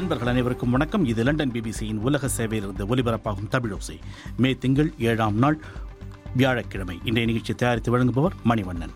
அன்பர்கள் அனைவருக்கும் வணக்கம் இது லண்டன் பிபிசியின் உலக சேவையிலிருந்து ஒலிபரப்பாகும் தமிழோசை மே திங்கள் ஏழாம் நாள் வியாழக்கிழமை இன்றைய நிகழ்ச்சி தயாரித்து வழங்குபவர் மணிவண்ணன்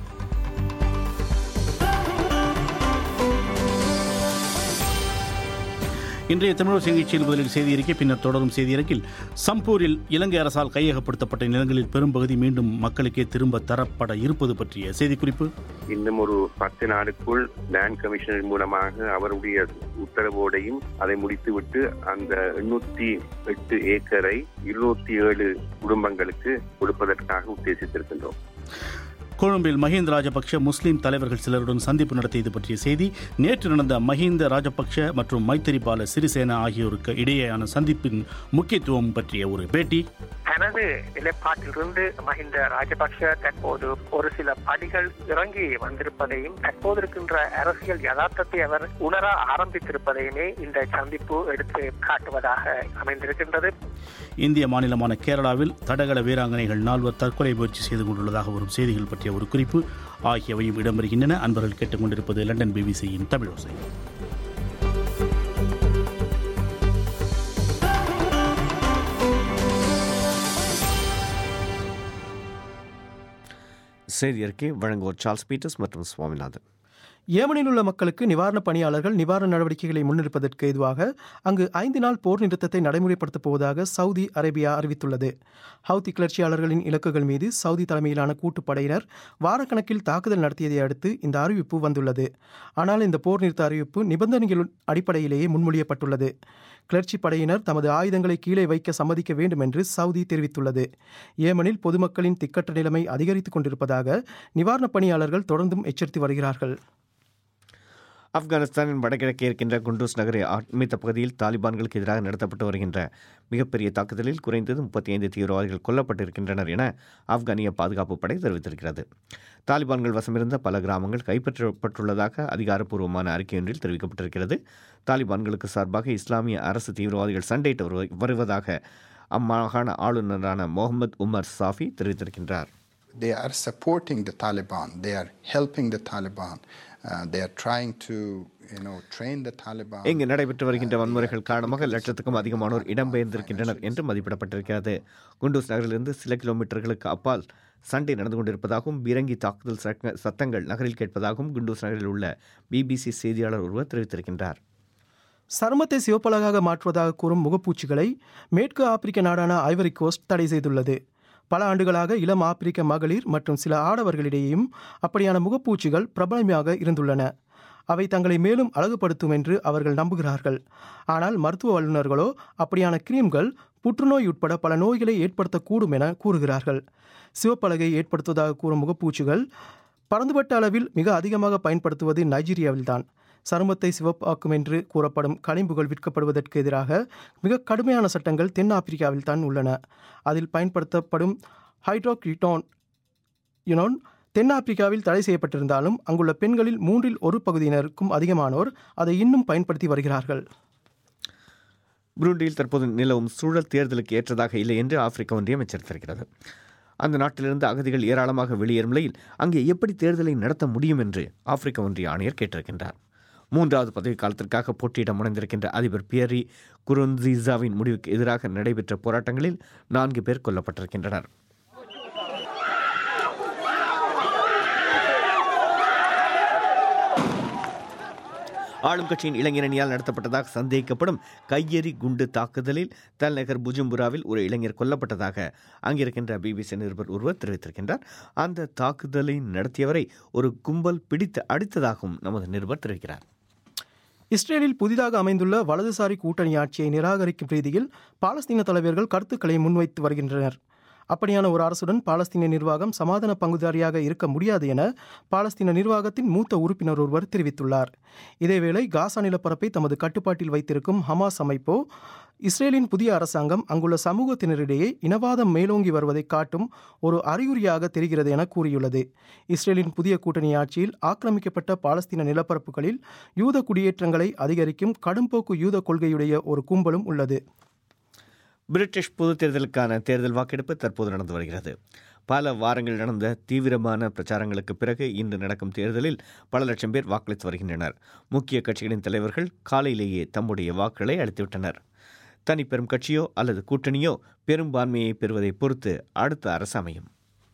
இன்றைய தமிழக நிகழ்ச்சியில் முதலில் செய்தி அறிக்கை பின்னர் தொடரும் செய்தி அறிக்கையில் சம்பூரில் இலங்கை அரசால் கையகப்படுத்தப்பட்ட நிலங்களில் பெரும்பகுதி மீண்டும் மக்களுக்கே திரும்ப தரப்பட இருப்பது பற்றிய செய்திக்குறிப்பு இன்னும் ஒரு பத்து நாளுக்குள் லேண்ட் கமிஷனர் மூலமாக அவருடைய உத்தரவோடையும் அதை முடித்துவிட்டு அந்த எண்ணூத்தி எட்டு ஏக்கரை இருநூத்தி ஏழு குடும்பங்களுக்கு கொடுப்பதற்காக உத்தேசித்திருக்கின்றோம் கொழும்பில் மஹிந்த ராஜபக்ஷ முஸ்லிம் தலைவர்கள் சிலருடன் சந்திப்பு நடத்தியது பற்றிய செய்தி நேற்று நடந்த மஹிந்த ராஜபக்ஷ மற்றும் மைத்திரிபால சிறிசேனா ஆகியோருக்கு இடையேயான சந்திப்பின் முக்கியத்துவம் பற்றிய ஒரு பேட்டி தனது நிலைப்பாட்டிலிருந்து மஹிந்த ராஜபக்ஷ தற்போது ஒரு சில படிகள் இறங்கி வந்திருப்பதையும் தற்போது இருக்கின்ற அரசியல் யதார்த்தத்தை அவர் உணர ஆரம்பித்திருப்பதையுமே இந்த சந்திப்பு எடுத்து காட்டுவதாக அமைந்திருக்கின்றது இந்திய மாநிலமான கேரளாவில் தடகள வீராங்கனைகள் நால்வர் தற்கொலை முயற்சி செய்து கொண்டுள்ளதாக வரும் செய்திகள் பற்றிய ஒரு குறிப்பு ஆகியவையும் இடம்பெறுகின்றன அன்பர்கள் கேட்டுக்கொண்டிருப்பது லண்டன் பிபிசியின் தமிழோசை செய்தி அறிக்கை வழங்குவோர் சார்ல்ஸ் பீட்டர்ஸ் மற்றும் சுவாமிநாதன் ஏமனில் உள்ள மக்களுக்கு நிவாரணப் பணியாளர்கள் நிவாரண நடவடிக்கைகளை முன்னெடுப்பதற்கு ஏதுவாக அங்கு ஐந்து நாள் போர் நிறுத்தத்தை நடைமுறைப்படுத்தப் போவதாக சவுதி அரேபியா அறிவித்துள்ளது ஹவுதி கிளர்ச்சியாளர்களின் இலக்குகள் மீது சவுதி தலைமையிலான கூட்டுப்படையினர் வாரக்கணக்கில் தாக்குதல் நடத்தியதை அடுத்து இந்த அறிவிப்பு வந்துள்ளது ஆனால் இந்த போர் நிறுத்த அறிவிப்பு நிபந்தனைகள் அடிப்படையிலேயே முன்மொழியப்பட்டுள்ளது கிளர்ச்சி படையினர் தமது ஆயுதங்களை கீழே வைக்க சம்மதிக்க வேண்டும் என்று சவுதி தெரிவித்துள்ளது ஏமனில் பொதுமக்களின் திக்கற்ற நிலைமை அதிகரித்துக் கொண்டிருப்பதாக நிவாரணப் பணியாளர்கள் தொடர்ந்தும் எச்சரித்து வருகிறார்கள் ஆப்கானிஸ்தானின் வடகிழக்கே இருக்கின்ற குண்டூஸ் நகரை ஆட்மித்த பகுதியில் தாலிபான்களுக்கு எதிராக நடத்தப்பட்டு வருகின்ற மிகப்பெரிய தாக்குதலில் குறைந்தது முப்பத்தி ஐந்து தீவிரவாதிகள் கொல்லப்பட்டிருக்கின்றனர் என ஆப்கானிய பாதுகாப்பு படை தெரிவித்திருக்கிறது தாலிபான்கள் வசமிருந்த பல கிராமங்கள் கைப்பற்றப்பட்டுள்ளதாக அதிகாரப்பூர்வமான அறிக்கையொன்றில் தெரிவிக்கப்பட்டிருக்கிறது தாலிபான்களுக்கு சார்பாக இஸ்லாமிய அரசு தீவிரவாதிகள் சண்டையிட்டு வருவ- வருவதாக அம்மாகாண ஆளுநரான முகமது உமர் சாஃபி தெரிவித்திருக்கின்றார் They are supporting the Taliban. They are helping the Taliban. Uh, they are trying to, you know, train the Taliban. இங்கு நடைபெற்று வருகின்ற வன்முறைகள் காரணமாக லட்சத்துக்கும் அதிகமானோர் இடம்பெயர்ந்திருக்கின்றனர் என்று மதிப்பிடப்பட்டிருக்கிறது குண்டூஸ் நகரிலிருந்து சில கிலோமீட்டர்களுக்கு அப்பால் சண்டை நடந்து கொண்டிருப்பதாகவும் பீரங்கி தாக்குதல் சக்க- சத்தங்கள் நகரில் கேட்பதாகவும் குண்டூஸ் நகரில் உள்ள பிபிசி செய்தியாளர் ஒருவர் தெரிவித்திருக்கின்றார் சருமத்தை சிவப்பழகாக மாற்றுவதாக கூறும் முகப்பூச்சிகளை மேற்கு ஆப்பிரிக்க நாடான ஐவரி கோஸ்ட் தடை செய்துள்ளது பல ஆண்டுகளாக இளம் ஆப்பிரிக்க மகளிர் மற்றும் சில ஆடவர்களிடையேயும் அப்படியான முகப்பூச்சிகள் பிரபலமாக இருந்துள்ளன அவை தங்களை மேலும் அழகுபடுத்தும் என்று அவர்கள் நம்புகிறார்கள் ஆனால் மருத்துவ வல்லுநர்களோ அப்படியான கிரீம்கள் புற்றுநோய் உட்பட பல நோய்களை ஏற்படுத்தக்கூடும் என கூறுகிறார்கள் சிவப்பழகை ஏற்படுத்துவதாக கூறும் முகப்பூச்சிகள் பரந்துபட்ட அளவில் மிக அதிகமாக பயன்படுத்துவது நைஜீரியாவில்தான் சருமத்தை சிவப்பாக்கும் என்று கூறப்படும் களிம்புகள் விற்கப்படுவதற்கு எதிராக மிக கடுமையான சட்டங்கள் தென்னாப்பிரிக்காவில் தான் உள்ளன அதில் பயன்படுத்தப்படும் ஹைட்ரோக்யூட்டோன் யுனோன் தென்னாப்பிரிக்காவில் தடை செய்யப்பட்டிருந்தாலும் அங்குள்ள பெண்களில் மூன்றில் ஒரு பகுதியினருக்கும் அதிகமானோர் அதை இன்னும் பயன்படுத்தி வருகிறார்கள் புருண்டியில் தற்போது நிலவும் சூழல் தேர்தலுக்கு ஏற்றதாக இல்லை என்று ஆப்பிரிக்க ஒன்றியம் எச்சரித்திருக்கிறது அந்த நாட்டிலிருந்து அகதிகள் ஏராளமாக வெளியேறும் நிலையில் அங்கே எப்படி தேர்தலை நடத்த முடியும் என்று ஆப்பிரிக்க ஒன்றிய ஆணையர் கேட்டிருக்கின்றார் மூன்றாவது பதவி காலத்திற்காக போட்டியிட முனைந்திருக்கின்ற அதிபர் பியரி குருன்சீசாவின் முடிவுக்கு எதிராக நடைபெற்ற போராட்டங்களில் நான்கு பேர் கொல்லப்பட்டிருக்கின்றனர் ஆளும் கட்சியின் இளைஞரணியால் நடத்தப்பட்டதாக சந்தேகிக்கப்படும் கையெறி குண்டு தாக்குதலில் தலைநகர் புஜும்புராவில் ஒரு இளைஞர் கொல்லப்பட்டதாக அங்கிருக்கின்ற பிபிசி நிருபர் ஒருவர் தெரிவித்திருக்கின்றார் அந்த தாக்குதலை நடத்தியவரை ஒரு கும்பல் பிடித்து அடித்ததாகவும் நமது நிருபர் தெரிவிக்கிறார் இஸ்ரேலில் புதிதாக அமைந்துள்ள வலதுசாரி கூட்டணி ஆட்சியை நிராகரிக்கும் ரீதியில் பாலஸ்தீன தலைவர்கள் கருத்துக்களை முன்வைத்து வருகின்றனர் அப்படியான ஒரு அரசுடன் பாலஸ்தீன நிர்வாகம் சமாதான பங்குதாரியாக இருக்க முடியாது என பாலஸ்தீன நிர்வாகத்தின் மூத்த உறுப்பினர் ஒருவர் தெரிவித்துள்ளார் இதேவேளை காசா நிலப்பரப்பை தமது கட்டுப்பாட்டில் வைத்திருக்கும் ஹமாஸ் அமைப்போ இஸ்ரேலின் புதிய அரசாங்கம் அங்குள்ள சமூகத்தினரிடையே இனவாதம் மேலோங்கி வருவதை காட்டும் ஒரு அறிகுறியாக தெரிகிறது என கூறியுள்ளது இஸ்ரேலின் புதிய கூட்டணி ஆட்சியில் ஆக்கிரமிக்கப்பட்ட பாலஸ்தீன நிலப்பரப்புகளில் யூத குடியேற்றங்களை அதிகரிக்கும் கடும்போக்கு யூத கொள்கையுடைய ஒரு கும்பலும் உள்ளது பிரிட்டிஷ் பொதுத் தேர்தலுக்கான தேர்தல் வாக்கெடுப்பு தற்போது நடந்து வருகிறது பல வாரங்கள் நடந்த தீவிரமான பிரச்சாரங்களுக்கு பிறகு இன்று நடக்கும் தேர்தலில் பல லட்சம் பேர் வாக்களித்து வருகின்றனர் முக்கிய கட்சிகளின் தலைவர்கள் காலையிலேயே தம்முடைய வாக்குகளை அளித்துவிட்டனர் தனி பெரும் கட்சியோ அல்லது கூட்டணியோ பெரும்பான்மையை பெறுவதை பொறுத்து அடுத்த அரசு அமையும்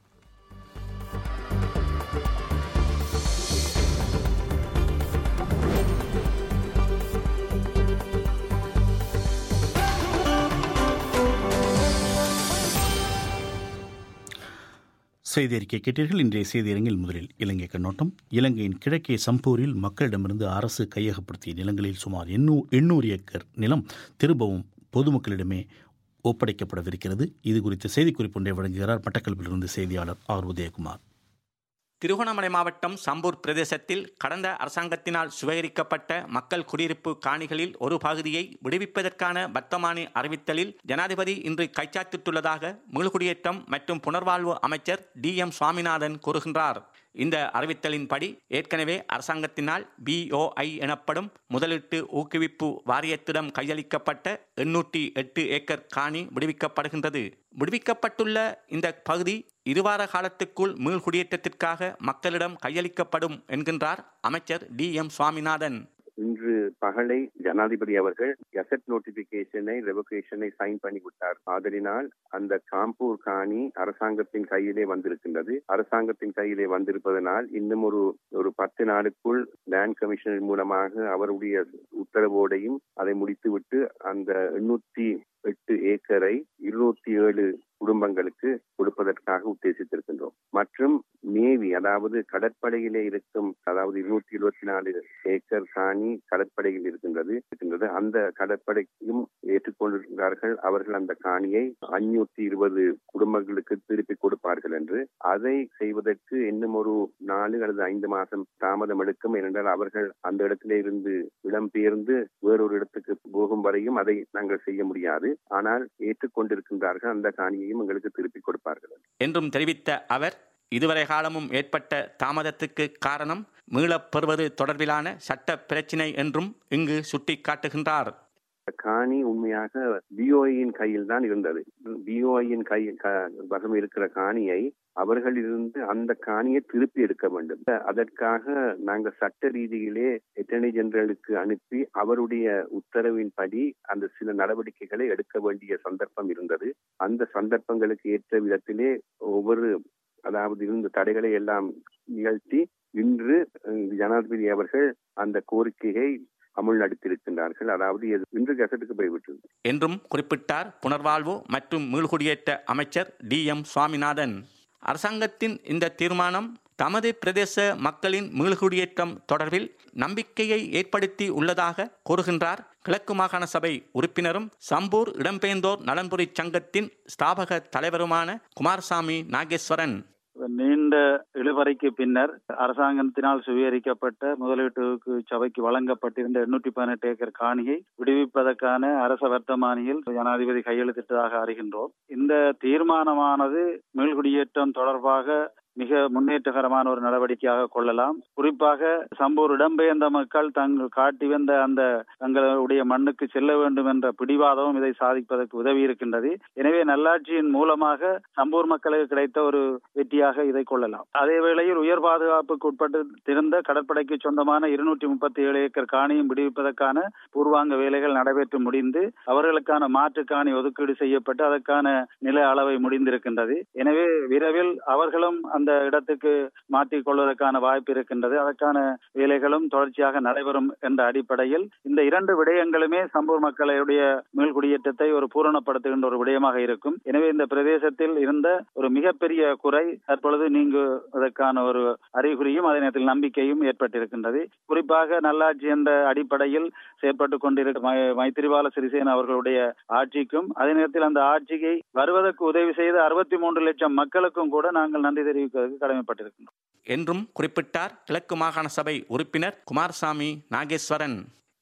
செய்தி அறிக்கை கேட்டீர்கள் இன்றைய செய்தியரங்கில் முதலில் இலங்கை கண்ணோட்டம் இலங்கையின் கிழக்கே சம்பூரில் மக்களிடமிருந்து அரசு கையகப்படுத்திய நிலங்களில் சுமார் எண்ணூ எண்ணூறு ஏக்கர் நிலம் திரும்பவும் பொதுமக்களிடமே ஒப்படைக்கப்படவிருக்கிறது இது குறித்த செய்திக்குறிப்பு ஒன்றை வழங்குகிறார் மட்டக்களப்பிலிருந்து செய்தியாளர் ஆர் உதயகுமார் திருகோணமலை மாவட்டம் சம்பூர் பிரதேசத்தில் கடந்த அரசாங்கத்தினால் சுவீகரிக்கப்பட்ட மக்கள் குடியிருப்பு காணிகளில் ஒரு பகுதியை விடுவிப்பதற்கான வர்த்தமானி அறிவித்தலில் ஜனாதிபதி இன்று கைச்சாத்திட்டுள்ளதாக மீள்குடியேற்றம் மற்றும் புனர்வாழ்வு அமைச்சர் டி எம் சுவாமிநாதன் கூறுகின்றார் இந்த அறிவித்தலின்படி ஏற்கனவே அரசாங்கத்தினால் பிஓஐ எனப்படும் முதலீட்டு ஊக்குவிப்பு வாரியத்திடம் கையளிக்கப்பட்ட எண்ணூற்றி எட்டு ஏக்கர் காணி விடுவிக்கப்படுகின்றது விடுவிக்கப்பட்டுள்ள இந்த பகுதி இருவார காலத்துக்குள் மீள்குடியேற்றத்திற்காக மக்களிடம் கையளிக்கப்படும் என்கின்றார் அமைச்சர் டி எம் சுவாமிநாதன் இன்று பகலை ஜனாதிபதி அவர்கள் கெசட் நோட்டிபிகேஷனை ரெவகேஷனை சைன் பண்ணி விட்டார் ஆதலினால் அந்த காம்பூர் காணி அரசாங்கத்தின் கையிலே வந்திருக்கின்றது அரசாங்கத்தின் கையிலே வந்திருப்பதனால் இன்னும் ஒரு ஒரு பத்து நாளுக்குள் லேண்ட் கமிஷனர் மூலமாக அவருடைய உத்தரவோடையும் அதை முடித்துவிட்டு அந்த எண்ணூத்தி எட்டு ஏக்கரை இருநூத்தி ஏழு குடும்பங்களுக்கு கொடுப்பதற்காக உத்தேசித்திருக்கின்றோம் மற்றும் நேவி அதாவது கடற்படையிலே இருக்கும் அதாவது இருநூத்தி இருபத்தி நாலு ஏக்கர் காணி கடற்படையில் இருக்கின்றது இருக்கின்றது அந்த கடற்படையும் ஏற்றுக்கொண்டிருக்கிறார்கள் அவர்கள் அந்த காணியை அஞ்சூத்தி இருபது குடும்பங்களுக்கு திருப்பி கொடுப்பார்கள் என்று அதை செய்வதற்கு இன்னும் ஒரு நாலு அல்லது ஐந்து மாதம் தாமதம் எடுக்கும் ஏனென்றால் அவர்கள் அந்த இடத்திலே இருந்து இடம்பெயர்ந்து வேறொரு இடத்துக்கு போகும் வரையும் அதை நாங்கள் செய்ய முடியாது ஆனால் ஏற்றுக்கொண்டிருக்கின்றார்கள் அந்த காணியையும் எங்களுக்கு திருப்பி கொடுப்பார்கள் என்றும் தெரிவித்த அவர் இதுவரை காலமும் ஏற்பட்ட தாமதத்துக்கு காரணம் மீளப் பெறுவது தொடர்பிலான சட்ட பிரச்சினை என்றும் இங்கு சுட்டிக்காட்டுகின்றார் காணி உண்மையாக பிஓஐயின் கையில் தான் இருந்தது பிஓஐயின் கை வசம் இருக்கிற காணியை அவர்களிலிருந்து அந்த காணியை திருப்பி எடுக்க வேண்டும் அதற்காக நாங்கள் சட்ட ரீதியிலே அட்டர்னி ஜெனரலுக்கு அனுப்பி அவருடைய உத்தரவின்படி அந்த சில நடவடிக்கைகளை எடுக்க வேண்டிய சந்தர்ப்பம் இருந்தது அந்த சந்தர்ப்பங்களுக்கு ஏற்ற விதத்திலே ஒவ்வொரு அதாவது இருந்த தடைகளை எல்லாம் நிகழ்த்தி இன்று ஜனாதிபதி அவர்கள் அந்த கோரிக்கையை அமுல்நடத்தியிருக்கின்றார்கள் அதாவது இன்று கசட்டுக்கு போய்விட்டது என்றும் குறிப்பிட்டார் புனர்வாழ்வு மற்றும் மீள்குடியேற்ற அமைச்சர் டி எம் சுவாமிநாதன் அரசாங்கத்தின் இந்த தீர்மானம் தமது பிரதேச மக்களின் மீள்குடியேற்றம் தொடர்பில் நம்பிக்கையை ஏற்படுத்தி உள்ளதாக கூறுகின்றார் கிழக்கு மாகாண சபை உறுப்பினரும் சம்பூர் இடம்பெயர்ந்தோர் நலன்புரி சங்கத்தின் ஸ்தாபக தலைவருமான குமாரசாமி நாகேஸ்வரன் நீண்ட இழுவறைக்கு பின்னர் அரசாங்கத்தினால் சுவீகரிக்கப்பட்ட முதலீட்டுக்கு சபைக்கு வழங்கப்பட்டிருந்த எண்ணூற்றி பதினெட்டு ஏக்கர் காணியை விடுவிப்பதற்கான அரச வர்த்தமானியில் ஜனாதிபதி கையெழுத்திட்டதாக அறிகின்றோம் இந்த தீர்மானமானது மீள்குடியேற்றம் தொடர்பாக மிக முன்னேற்றகரமான ஒரு நடவடிக்கையாக கொள்ளலாம் குறிப்பாக சம்பூர் இடம்பெயர்ந்த மக்கள் தங்கள் காட்டி வந்த அந்த தங்களுடைய மண்ணுக்கு செல்ல வேண்டும் என்ற பிடிவாதமும் இதை சாதிப்பதற்கு உதவி இருக்கின்றது எனவே நல்லாட்சியின் மூலமாக சம்பூர் மக்களுக்கு கிடைத்த ஒரு வெற்றியாக இதை கொள்ளலாம் அதே வேளையில் உயர் பாதுகாப்புக்கு உட்பட்டிருந்த கடற்படைக்கு சொந்தமான இருநூற்றி முப்பத்தி ஏழு ஏக்கர் காணியும் விடுவிப்பதற்கான பூர்வாங்க வேலைகள் நடைபெற்று முடிந்து அவர்களுக்கான மாற்று காணி ஒதுக்கீடு செய்யப்பட்டு அதற்கான நில அளவை முடிந்திருக்கின்றது எனவே விரைவில் அவர்களும் அந்த இடத்துக்கு மாற்றிக் கொள்வதற்கான வாய்ப்பு இருக்கின்றது அதற்கான வேலைகளும் தொடர்ச்சியாக நடைபெறும் என்ற அடிப்படையில் இந்த இரண்டு விடயங்களுமே சம்பூர் மக்களுடைய மீள்குடியேற்றத்தை ஒரு பூரணப்படுத்துகின்ற ஒரு விடயமாக இருக்கும் எனவே இந்த பிரதேசத்தில் இருந்த ஒரு மிகப்பெரிய குறை தற்பொழுது நீங்குவதற்கான ஒரு அறிகுறியும் அதே நேரத்தில் நம்பிக்கையும் ஏற்பட்டிருக்கின்றது குறிப்பாக நல்லாட்சி என்ற அடிப்படையில் செயற்பட்டுக் கொண்டிருக்கும் மைத்திரிபால சிறிசேன அவர்களுடைய ஆட்சிக்கும் அதே நேரத்தில் அந்த ஆட்சியை வருவதற்கு உதவி செய்த அறுபத்தி மூன்று லட்சம் மக்களுக்கும் கூட நாங்கள் நன்றி தெரிவிப்பதற்கு கடமைப்பட்டிருக்கின்றோம் என்றும் குறிப்பிட்டார் கிழக்கு மாகாண சபை உறுப்பினர் குமாரசாமி நாகேஸ்வரன்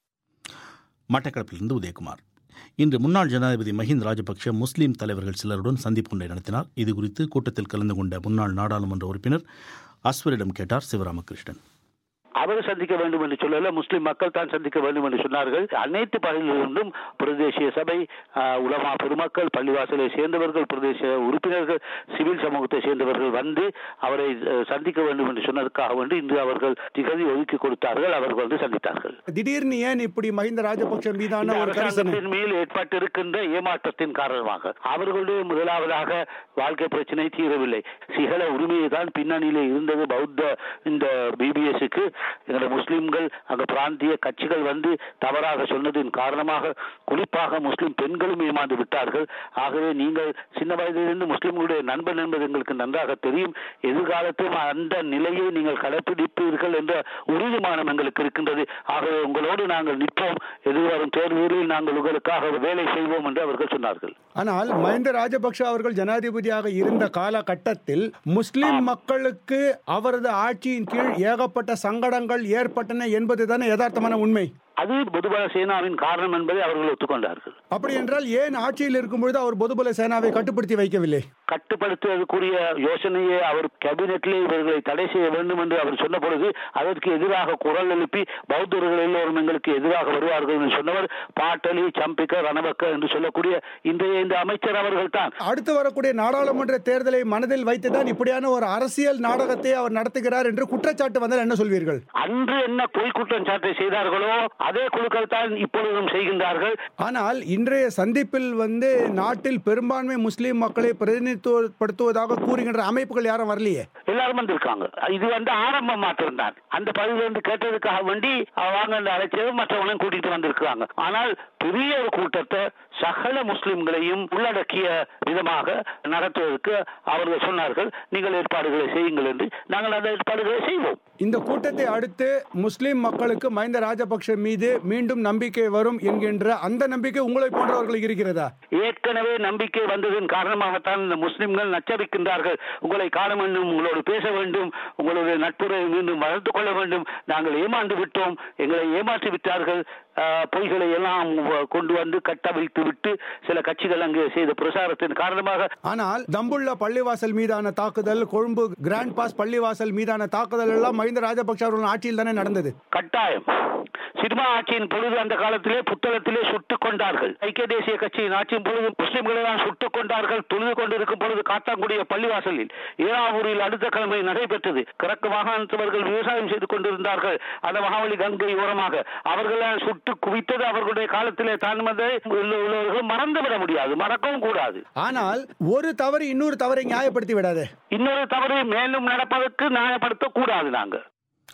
மட்டக்களப்பிலிருந்து உதயகுமார் இன்று முன்னாள் ஜனாதிபதி மஹிந்த ராஜபக்ஷ முஸ்லீம் தலைவர்கள் சிலருடன் சந்திப்பு ஒன்றை நடத்தினார் இது குறித்து கூட்டத்தில் கலந்து கொண்ட முன்னாள் நாடாளுமன்ற உறுப்பினர் அஸ்வரிடம் கேட்டார் சிவராமகிருஷ்ணன் அவர் சந்திக்க வேண்டும் என்று சொல்லல முஸ்லிம் மக்கள் தான் சந்திக்க வேண்டும் என்று சொன்னார்கள் அனைத்து பகுதிகளிலிருந்தும் பிரதேசிய சபை ஆஹ், உலமா பெருமக்கள் பள்ளிவாசலை சேர்ந்தவர்கள் பிரதேச உறுப்பினர்கள் சிவில் சமூகத்தை சேர்ந்தவர்கள் வந்து அவரை அஹ், சந்திக்க வேண்டும் என்று சொன்னதற்காக வேண்டி இன்று அவர்கள் திகதி ஒதுக்கி கொடுத்தார்கள் அவர்கள் வந்து சந்தித்தார்கள் திடீர்னு ஏன் இப்படி மஹிந்த ராஜபக்ஷ மீதான இந்த ஒரு கரிசனை அரசாங்கத்தின் மேல் ஏற்பட்டிருக்கின்ற ஏமாற்றத்தின் காரணமாக அவர்களுடைய முதலாவதாக வாழ்க்கை பிரச்சனை தீரவில்லை சிகள உரிமையை தான் பின்னணியிலே இருந்தது பௌத்த இந்த பிபிஎஸ்க்கு எங்களோட முஸ்லிம்கள் அங்க பிராந்திய கட்சிகள் வந்து தவறாக சொன்னதின் காரணமாக குறிப்பாக முஸ்லிம் பெண்களும் ஏமாந்து விட்டார்கள் ஆகவே நீங்கள் சின்ன வயதிலிருந்து முஸ்லிம்களுடைய நண்பன் என்பது எங்களுக்கு நன்றாக தெரியும் எதிர்காலத்தில் அந்த நிலையை நீங்கள் கடைப்பிடிப்பீர்கள் என்ற உறுதிமானம் எங்களுக்கு இருக்கின்றது ஆகவே உங்களோடு நாங்கள் நிற்போம் எதிர்வரும் தேர்தலில் நாங்கள் உங்களுக்காக வேலை செய்வோம் என்று அவர்கள் சொன்னார்கள் ஆனால் மஹிந்த ராஜபக்ஷ அவர்கள் ஜனாதிபதியாக இருந்த காலகட்டத்தில் முஸ்லிம் மக்களுக்கு அவரது ஆட்சியின் கீழ் ஏகப்பட்ட சங்கடங்கள் ஏற்பட்டன என்பதுதானே யதார்த்தமான உண்மை அது பொதுபல சேனாவின் காரணம் என்பதை அவர்கள் ஒத்துக்கொண்டார்கள் அப்படி என்றால் ஏன் ஆட்சியில் இருக்கும் பொழுது அவர் பொதுபல சேனாவை கட்டுப்படுத்தி வைக்கவில்லை கட்டுப்படுத்துவதற்குரிய யோசனையை அவர் கேபினெட்டிலே இவர்களை தடை செய்ய வேண்டும் என்று அவர் சொன்ன பொழுது அதற்கு எதிராக குரல் எழுப்பி பௌத்தர்கள் எல்லோரும் எங்களுக்கு எதிராக வருவார்கள் என்று சொன்னவர் பாட்டலி சம்பிக்க ரணபக்க என்று சொல்லக்கூடிய இன்றைய இந்த அமைச்சர் அவர்கள் தான் அடுத்து வரக்கூடிய நாடாளுமன்ற தேர்தலை மனதில் வைத்துதான் இப்படியான ஒரு அரசியல் நாடகத்தை அவர் நடத்துகிறார் என்று குற்றச்சாட்டு வந்தால் என்ன சொல்வீர்கள் அன்று என்ன பொய் குற்றச்சாட்டை செய்தார்களோ அதே குழுக்கள் தான் இப்பொழுதும் செய்கின்றார்கள் ஆனால் இன்றைய சந்திப்பில் வந்து நாட்டில் பெரும்பான்மை முஸ்லிம் மக்களை பிரதிநிதித்துவப்படுத்துவதாக கூறுகின்ற அமைப்புகள் யாரும் வரலையே எல்லாரும் வந்திருக்காங்க இது வந்து ஆரம்ப மாற்றம் தான் அந்த பகுதியில இருந்து கேட்டதுக்காக வேண்டி அவங்க அந்த அழைச்சது மற்றவங்களையும் கூட்டிட்டு வந்திருக்காங்க ஆனால் பெரிய ஒரு கூட்டத்தை சகல முஸ்லிம்களையும் உள்ளடக்கிய விதமாக நடத்துவதற்கு அவர்கள் சொன்னார்கள் நீங்கள் ஏற்பாடுகளை செய்யுங்கள் என்று நாங்கள் அந்த ஏற்பாடுகளை செய்வோம் இந்த கூட்டத்தை அடுத்து முஸ்லிம் மக்களுக்கு மஹிந்த ராஜபக்ஷ மீது மீண்டும் நம்பிக்கை வரும் என்கின்ற அந்த நம்பிக்கை உங்களை போன்றவர்களுக்கு இருக்கிறதா ஏற்கனவே நம்பிக்கை வந்ததன் காரணமாகத்தான் இந்த முஸ்லிம்கள் நச்சரிக்கின்றார்கள் உங்களை காண வேண்டும் உங்களோடு பேச வேண்டும் உங்களுடைய நட்புறவை மீண்டும் வளர்த்து கொள்ள வேண்டும் நாங்கள் ஏமாந்து விட்டோம் எங்களை ஏமாற்றி விட்டார்கள் ஆஹ், பொய்களை எல்லாம் வ- கொண்டு வந்து கட்டவிழ்த்து விட்டு சில கட்சிகள் அங்கே செய்த பிரசாரத்தின் காரணமாக ஆனால் தம்புள்ள பள்ளிவாசல் மீதான தாக்குதல் கொழும்பு கிராண்ட் பாஸ் பள்ளிவாசல் மீதான தாக்குதல் எல்லாம் மஹிந்த ராஜபக்ஷ அவர்கள் ஆட்சியில் தானே நடந்தது கட்டாயம் சினிமா ஆட்சியின் பொழுது அந்த காலத்திலே புத்தகத்திலே சுட்டுக் கொண்டார்கள் ஐக்கிய தேசிய கட்சியின் ஆட்சியின் பொழுது முஸ்லிம்களை தான் சுட்டுக் கொண்டார்கள் தொழுது கொண்டிருக்கும் பொழுது காத்தாங்குடிய பள்ளிவாசலில் ஏராவூரில் அடுத்த கிழமை நடைபெற்றது கிழக்கு மாகாணத்தவர்கள் விவசாயம் செய்து கொண்டிருந்தார்கள் அந்த மகாவலி கங்கை ஓரமாக அவர்கள் சுட்டு குவித்தது அவர்களுடைய காலத்திலே தான் வந்து உள்ளவர்கள் மறந்துவிட முடியாது மறக்கவும் கூடாது ஆனால் ஒரு தவறு இன்னொரு தவறை நியாயப்படுத்தி விடாதே இன்னொரு தவறு மேலும் நடப்பதற்கு நியாயப்படுத்த கூடாது நாங்கள்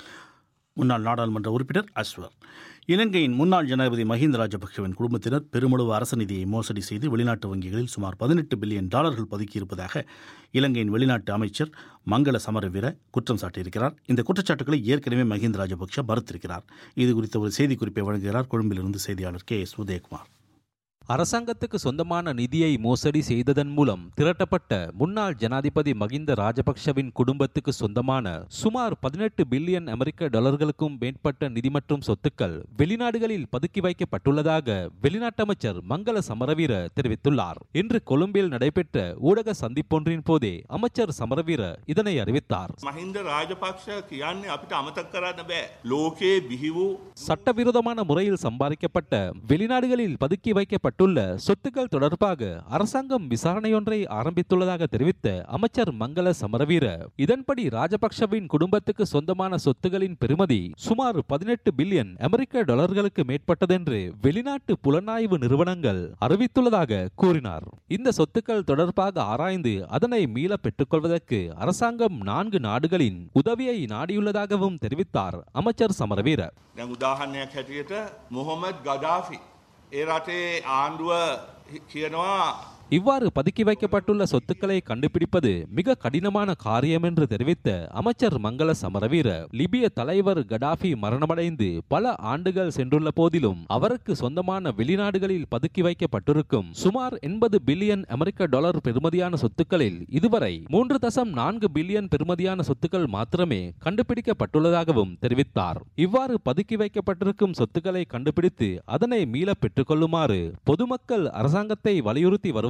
முன்னாள் நாடாளுமன்ற உறுப்பினர் அஸ்வர் இலங்கையின் முன்னாள் ஜனாதிபதி மஹிந்த ராஜபக்சவின் குடும்பத்தினர் பெருமளவு அரசு நிதியை மோசடி செய்து வெளிநாட்டு வங்கிகளில் சுமார் பதினெட்டு பில்லியன் டாலர்கள் பதுக்கியிருப்பதாக இலங்கையின் வெளிநாட்டு அமைச்சர் மங்கள சமரவீர குற்றம் சாட்டியிருக்கிறார் இந்த குற்றச்சாட்டுகளை ஏற்கனவே மஹிந்த ராஜபக்ஷ மறுத்திருக்கிறார் இது குறித்த ஒரு செய்திக்குறிப்பை வழங்குகிறார் கொழும்பிலிருந்து செய்தியாளர் கே எஸ் உதயகுமார் அரசாங்கத்துக்கு சொந்தமான நிதியை மோசடி செய்ததன் மூலம் திரட்டப்பட்ட முன்னாள் ஜனாதிபதி மகிந்த ராஜபக்ஷவின் குடும்பத்துக்கு சொந்தமான சுமார் பதினெட்டு பில்லியன் அமெரிக்க டாலர்களுக்கும் மேற்பட்ட நிதி மற்றும் சொத்துக்கள் வெளிநாடுகளில் பதுக்கி வைக்கப்பட்டுள்ளதாக வெளிநாட்டு அமைச்சர் மங்கள சமரவீர தெரிவித்துள்ளார் இன்று கொழும்பில் நடைபெற்ற ஊடக சந்திப்பொன்றின் போதே அமைச்சர் சமரவீர இதனை அறிவித்தார் මහින්ද රාජපක්ෂ කියන්නේ අපිට අමතක් කරන්න බෑ. ලෝකයේ බිහි වූ சட்டவிரோதமான முறையில் சம்பாதிக்கப்பட்ட வெளிநாடுகளில் பதுக்கி வைக்கப்பட்டுள்ள சொத்துக்கள் தொடர்பாக அரசாங்கம் விசாரணையொன்றை ஆரம்பித்துள்ளதாக தெரிவித்த அமைச்சர் மங்கள சமரவீர இதன்படி ராஜபக்ஷவின் குடும்பத்துக்கு சொந்தமான சொத்துகளின் பெறுமதி சுமார் பதினெட்டு பில்லியன் அமெரிக்க டாலர்களுக்கு மேற்பட்டதென்று வெளிநாட்டு புலனாய்வு நிறுவனங்கள் அறிவித்துள்ளதாக கூறினார் இந்த சொத்துக்கள் தொடர்பாக ஆராய்ந்து அதனை மீள பெற்றுக்கொள்வதற்கு அரசாங்கம் நான்கு நாடுகளின் உதவியை நாடியுள்ளதாகவும் தெரிவித்தார் அமைச்சர் சமரவீர දැන් උදාහරණයක් හැටියට මොහොමඩ් ගඩාෆි. ඒ රටේ ආණ්ඩුව කියනවා இவ்வாறு பதுக்கி வைக்கப்பட்டுள்ள சொத்துக்களை கண்டுபிடிப்பது மிக கடினமான காரியம் என்று தெரிவித்த அமைச்சர் மங்கள சமரவீர லிபிய தலைவர் கடாஃபி மரணமடைந்து பல ஆண்டுகள் சென்றுள்ள போதிலும் அவருக்கு சொந்தமான வெளிநாடுகளில் பதுக்கி வைக்கப்பட்டிருக்கும் சுமார் எண்பது பில்லியன் அமெரிக்க டாலர் பெறுமதியான சொத்துக்களில் இதுவரை மூன்று தசம் நான்கு பில்லியன் பெறுமதியான சொத்துக்கள் மாத்திரமே கண்டுபிடிக்கப்பட்டுள்ளதாகவும் தெரிவித்தார் இவ்வாறு பதுக்கி வைக்கப்பட்டிருக்கும் சொத்துக்களை கண்டுபிடித்து அதனை மீள பெற்றுக்கொள்ளுமாறு பொதுமக்கள் அரசாங்கத்தை வலியுறுத்தி வருவதாக